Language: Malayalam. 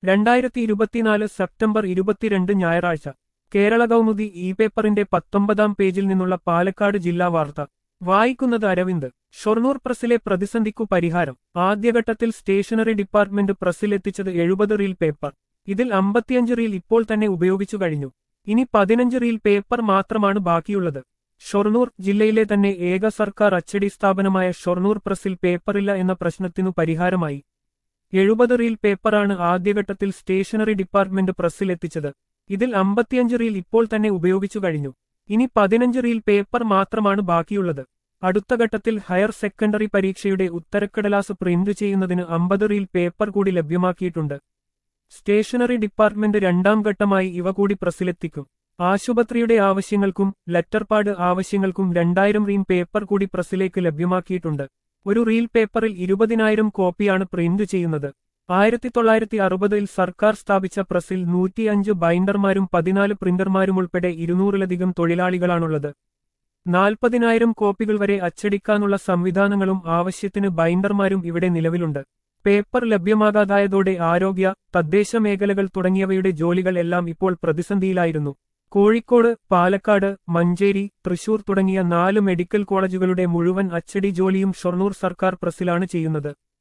രണ്ടായിരത്തി ഇരുപത്തിനാല് സെപ്റ്റംബർ ഇരുപത്തിരണ്ട് ഞായറാഴ്ച കേരള കൗമുദി ഇ പേപ്പറിന്റെ പത്തൊമ്പതാം പേജിൽ നിന്നുള്ള പാലക്കാട് ജില്ലാ വാർത്ത വായിക്കുന്നത് അരവിന്ദ് ഷൊർണൂർ പ്രസിലെ പ്രതിസന്ധിക്കു പരിഹാരം ആദ്യഘട്ടത്തിൽ സ്റ്റേഷനറി ഡിപ്പാർട്ട്മെന്റ് പ്രസിലെത്തിച്ചത് എഴുപത് റീൽ പേപ്പർ ഇതിൽ അമ്പത്തിയഞ്ച് റീൽ ഇപ്പോൾ തന്നെ ഉപയോഗിച്ചു കഴിഞ്ഞു ഇനി പതിനഞ്ച് റീൽ പേപ്പർ മാത്രമാണ് ബാക്കിയുള്ളത് ഷൊർണൂർ ജില്ലയിലെ തന്നെ ഏക സർക്കാർ അച്ചടി സ്ഥാപനമായ ഷൊർണൂർ പ്രസിൽ പേപ്പറില്ല എന്ന പ്രശ്നത്തിനു പരിഹാരമായി എഴുപത് റീൽ പേപ്പറാണ് ആദ്യഘട്ടത്തിൽ സ്റ്റേഷനറി ഡിപ്പാർട്ട്മെന്റ് പ്രസിലെത്തിച്ചത് ഇതിൽ അമ്പത്തിയഞ്ച് റീൽ ഇപ്പോൾ തന്നെ ഉപയോഗിച്ചു കഴിഞ്ഞു ഇനി പതിനഞ്ച് റീൽ പേപ്പർ മാത്രമാണ് ബാക്കിയുള്ളത് അടുത്ത ഘട്ടത്തിൽ ഹയർ സെക്കൻഡറി പരീക്ഷയുടെ ഉത്തരക്കടലാസ് പ്രിന്റ് ചെയ്യുന്നതിന് അമ്പത് റീൽ പേപ്പർ കൂടി ലഭ്യമാക്കിയിട്ടുണ്ട് സ്റ്റേഷനറി ഡിപ്പാർട്ട്മെന്റ് രണ്ടാം ഘട്ടമായി ഇവ കൂടി പ്രസിലെത്തിക്കും ആശുപത്രിയുടെ ആവശ്യങ്ങൾക്കും ലെറ്റർ പാഡ് ആവശ്യങ്ങൾക്കും രണ്ടായിരം റീം പേപ്പർ കൂടി പ്രസിലേക്ക് ലഭ്യമാക്കിയിട്ടുണ്ട് ഒരു റീൽ പേപ്പറിൽ ഇരുപതിനായിരം കോപ്പിയാണ് പ്രിന്റ് ചെയ്യുന്നത് ആയിരത്തി തൊള്ളായിരത്തി അറുപതിൽ സർക്കാർ സ്ഥാപിച്ച പ്രസിൽ നൂറ്റിയഞ്ച് ബൈൻഡർമാരും പതിനാല് പ്രിന്റർമാരും ഉൾപ്പെടെ ഇരുന്നൂറിലധികം തൊഴിലാളികളാണുള്ളത് നാൽപ്പതിനായിരം കോപ്പികൾ വരെ അച്ചടിക്കാനുള്ള സംവിധാനങ്ങളും ആവശ്യത്തിന് ബൈൻഡർമാരും ഇവിടെ നിലവിലുണ്ട് പേപ്പർ ലഭ്യമാകാതായതോടെ ആരോഗ്യ തദ്ദേശ മേഖലകൾ തുടങ്ങിയവയുടെ ജോലികൾ എല്ലാം ഇപ്പോൾ പ്രതിസന്ധിയിലായിരുന്നു കോഴിക്കോട് പാലക്കാട് മഞ്ചേരി തൃശൂർ തുടങ്ങിയ നാല് മെഡിക്കൽ കോളേജുകളുടെ മുഴുവൻ അച്ചടി ജോലിയും ഷൊർണൂർ സർക്കാർ പ്രസിലാണ് ചെയ്യുന്നത്